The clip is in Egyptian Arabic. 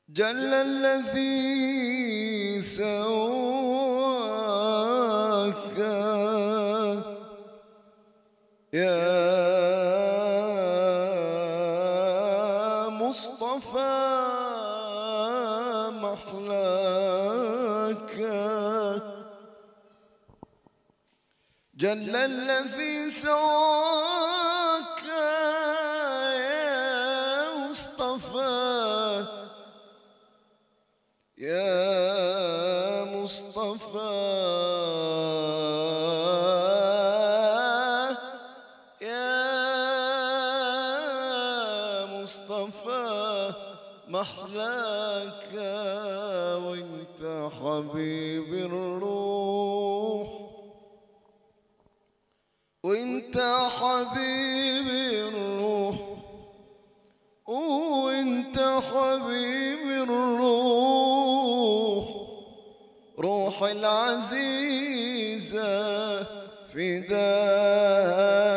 جل الذي سواك يا مصطفى محلاك جل الذي سواك يا مصطفى يا مصطفى يا مصطفى محلاك وانت حبيب الروح وانت حبيب الروح وانت حبيب الروح روح العزيزة فداك